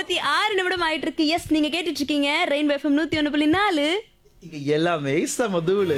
முப்பத்தி ஆறு நிமிடம் ஆயிட்டு இருக்கு எஸ் நீங்க கேட்டுட்டு இருக்கீங்க ரெயின் எஃப்எம் நூத்தி ஒண்ணு புள்ளி நாலு இங்க எல்லாமே சமதூளு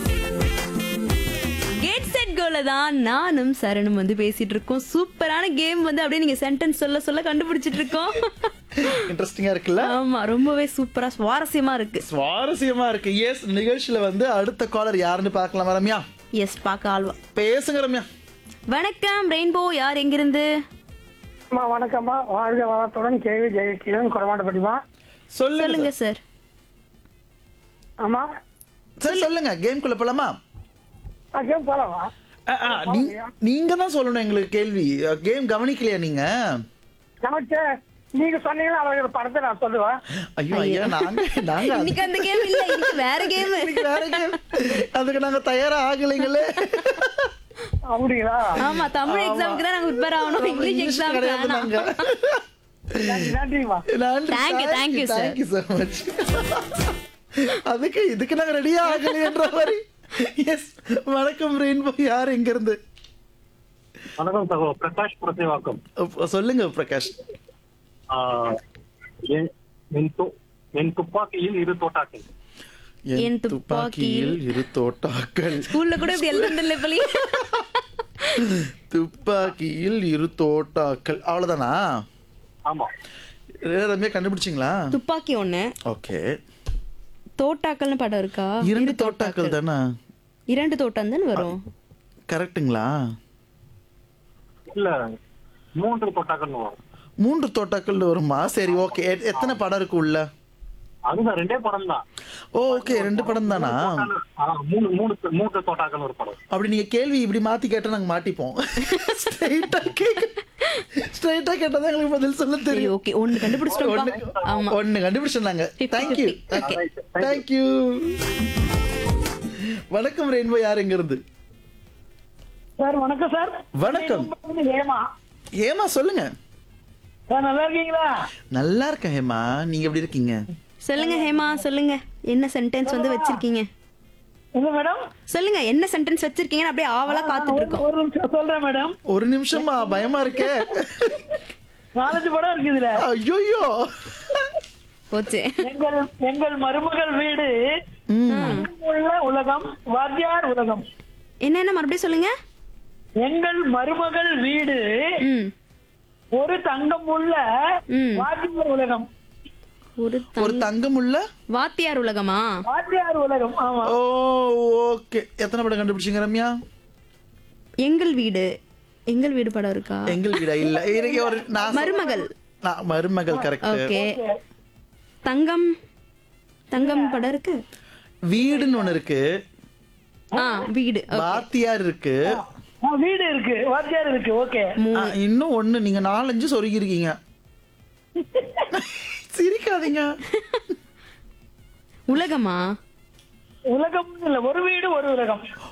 கேட் செட் கோல தான் நானும் சரணும் வந்து பேசிட்டு இருக்கோம் சூப்பரான கேம் வந்து அப்படியே நீங்க சென்டென்ஸ் சொல்ல சொல்ல கண்டுபிடிச்சிட்டு இருக்கோம் இன்ட்ரெஸ்டிங்கா இருக்குல்ல ஆமா ரொம்பவே சூப்பரா சுவாரஸ்யமா இருக்கு சுவாரஸ்யமா இருக்கு எஸ் நிகழ்ச்சியில வந்து அடுத்த காலர் யாருன்னு பார்க்கலாம் ரம்யா எஸ் பார்க்க ஆழ்வா பேசுங்க ரம்யா வணக்கம் ரெயின்போ யார் எங்கிருந்து அம்மா வணக்கம்மா வாழ்க வளத்துடன் கேவி ஜெயக்கீரன் குறமாட்டப்பட்டிமா சொல்லுங்க சொல்லுங்க சார் ஆமா சார் சொல்லுங்க கேம் குள்ள போலாமா கேம் போலாமா ஆ, ஆ, நீ- நீங்க தான் சொல்லணும் எங்களுக்கு கேள்வி கேம் கவனிக்கலையா நீங்க நமக்கு நீங்க சொன்னீங்கன்னா அவரோட படத்தை நான் சொல்லுவேன் ஐயோ ஐயா நாங்க நாங்க இன்னைக்கு அந்த கேம் இல்ல இன்னைக்கு வேற கேம் அதுக்கு வேற game. அதுக்கு நாங்க தயாரா ஆகலைங்களே அப்படிங்களா ஆமா தமிழ் எக்ஸாமுக்கு தான் நாங்க ப்ரிப்பேர் ஆகணும் இங்கிலீஷ் இங்கிலீஷ் எக்ஸாம் கிடையாது நாங்க நன்றி நன்றிம்மா நன்றி Thank you, thank you, sir. Thank you so much அதுக்கு இதுக்கு நாங்க ரெடியா ஆகலைன்ற மாதிரி எஸ் வணக்கம் ரெயின்போ யார் எங்க இருந்து வணக்கம் சகோ பிரகாஷ் பிரசேவாக்கம் அப்ப சொல்லுங்க பிரகாஷ் ஆஹ் என் என் து- என் துப்பாக்கியில் இரு தோட்டாக்கள் என் துப்பாக்கியில் இரு தோட்டாக்கள் ஸ்கூல்ல கூட இப்படி எழுதுல பள்ளி துப்பாக்கியில் இரு தோட்டாக்கள் அவ்வளவுதானா ஆமா ஏ, ரம்யா கண்டுபிடிச்சிங்களா துப்பாக்கி ஒண்ணு ஓகே தோட்டாக்கள்னு படம் இருக்கா இரண்டு தோட்டாக்கள் தானா இரண்டு தோட்டம் தானே வரும் கரெக்ட்டுங்களா இல்ல மூன்று தோட்டாக்கள் வரும் மூன்று தோட்டாக்கள் வருமா சரி ஓகே எத்தனை படம் இருக்கு உள்ள அதுதான் ரெண்டே படம் தான் ஓ ஓகே ரெண்டு படம் தானா மூணு மூணு மூன்று தோட்டாக்கள் ஒரு படம் அப்படி நீங்க கேள்வி இப்படி மாத்தி கேட்டா நாங்க மாட்டிப்போம் ஸ்ட்ரைட்டா கேக்க ஸ்ட்ரைட்டா கேட்டா தான் எங்களுக்கு பதில் சொல்ல சரி தெரியும் ஓகே ஒண்ணு கண்டுபிடிச்சிட்டோம் ஆமா ஒன்னு கண்டுபிடிச்சிருந்தாங்க Fifty, thank you fifty. Okay. Thank you வணக்கம் ரெயின்போ யார் எங்க இருந்து சார் வணக்கம் சார் வணக்கம் ஏமா ஏமா சொல்லுங்க சார் நல்லா இருக்கீங்களா நல்லா இருக்கேன் ஹேமா நீங்க எப்படி இருக்கீங்க சொல்லுங்க ஹேமா சொல்லுங்க என்ன சென்டென்ஸ் வந்து வச்சிருக்கீங்க என்ன மேடம் சொல்லுங்க என்ன சென்டென்ஸ் வச்சிருக்கீங்கன்னு அப்படியே ஆவலா காத்துட்டு இருக்கோம் ஒரு நிமிஷம் சொல்றேன் மேடம் ஒரு நிமிஷமா பயமா இருக்கே நாலஞ்சு படம் இருக்குதுல ஐயோயோ போச்சு எங்கள் எங்கள் மருமகள் வீடு உள்ள உலகம் வாத்தியார் உலகம் என்னென்ன மறுபடியும் சொல்லுங்க எங்கள் மருமகள் வீடு ம் ஒரு தங்கம் உள்ள ம். வாத்தியார் உலகம் ஒரு த- ஒரு தங்கம் உள்ள வாத்தியார் உலகமா வாத்தியார் உலகம் ஆமா ஓ ஓகே எத்தனை படம் கண்டுபிடிச்சீங்க ரம்யா எங்கள் வீடு எங்கள் வீடு படம் இருக்கா எங்கள் வீடா இல்ல எனக்கு ஒரு நான் மருமகள் நான் மருமகள் கரெக்ட் ஓகே தங்கம் தங்கம் படம் இருக்கு வீடுன்னு ஒண்ணு இருக்கு ஆ வீடு வாத்தியார் இருக்கு ஆ, வீடு இருக்கு வாத்தியார் இருக்கு ஓகே ஆ, இன்னும் ஒண்ணு நீங்க நாலஞ்சு சொருகி இருக்கீங்க சிரிக்காதீங்க உலகமா உலகம் இல்ல ஒரு வீடு ஒரு உலகம்